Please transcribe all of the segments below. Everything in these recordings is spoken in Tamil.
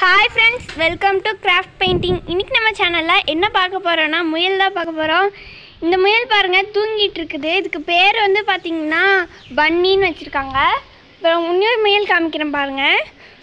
hi friends welcome to craft painting இன்னைக்கு நம்ம சேனலில் என்ன பார்க்க போகிறோன்னா முயல் தான் பார்க்க போகிறோம் இந்த முயல் பாருங்கள் தூங்கிட்டு இருக்குது இதுக்கு பேர் வந்து பார்த்தீங்கன்னா பன்னின்னு வச்சுருக்காங்க அப்புறம் இன்னொரு முயல் காமிக்கிறேன் பாருங்கள்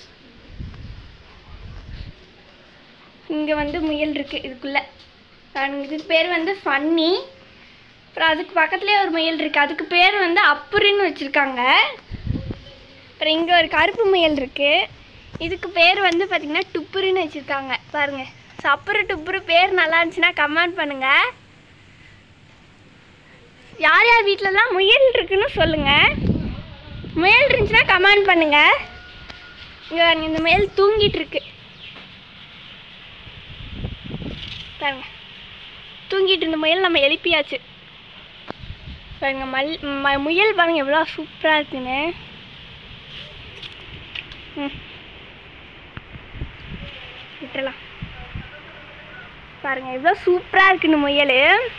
இங்கே வந்து முயல் இருக்குது இதுக்குள்ளே இதுக்கு பேர் வந்து ஃபன்னி அப்புறம் அதுக்கு பக்கத்துலேயே ஒரு முயல் இருக்குது அதுக்கு பேர் வந்து அப்புரின்னு வச்சுருக்காங்க அப்புறம் இங்கே ஒரு கருப்பு முயல் இருக்குது இதுக்கு பேர் வந்து பார்த்திங்கன்னா டுப்புருன்னு வச்சுருக்காங்க பாருங்கள் சப்புரு டுப்புரு பேர் நல்லா இருந்துச்சுன்னா கமெண்ட் பண்ணுங்கள் யார் யார் வீட்டிலலாம் முயல் இருக்குன்னு சொல்லுங்கள் முயல் இருந்துச்சுன்னா கமெண்ட் பண்ணுங்கள் இங்கே பாருங்க, இந்த முயல் தூங்கிட்டு இருக்கு பாருங்க தூங்கிட்டு இருந்த முயல் நம்ம எழுப்பியாச்சு பாருங்க மல் ம- முயல் பாருங்க எவ்வளோ சூப்பராக இருக்குன்னு ம் விட்டுறலாம் பாருங்க எவ்வளோ சூப்பராக இருக்கு இந்த முயல்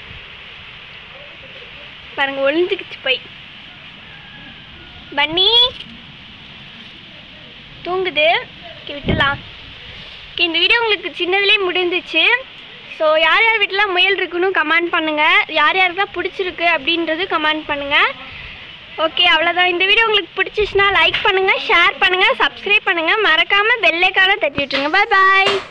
பாருங்க ஒளிஞ்சுக்கிச்சு போய் பன்னி தூங்குது ஓகே விட்டுலாம் ஓகே இந்த வீடியோ உங்களுக்கு சின்னதுலேயே முடிந்துச்சு ஸோ யார் யார் வீட்டில் முயல் இருக்குன்னு கமெண்ட் பண்ணுங்கள் யார் யாருக்கெல்லாம் பிடிச்சிருக்கு அப்படின்றது கமெண்ட் பண்ணுங்கள் ஓகே அவ்வளோதான் இந்த வீடியோ உங்களுக்கு பிடிச்சிச்சுன்னா லைக் பண்ணுங்கள் ஷேர் பண்ணுங்கள் சப்ஸ்கிரைப் பண்ணுங்கள் மறக்காமல் பெல்லைக்கான தட்டி விட்டுருங்க பாய் பாய்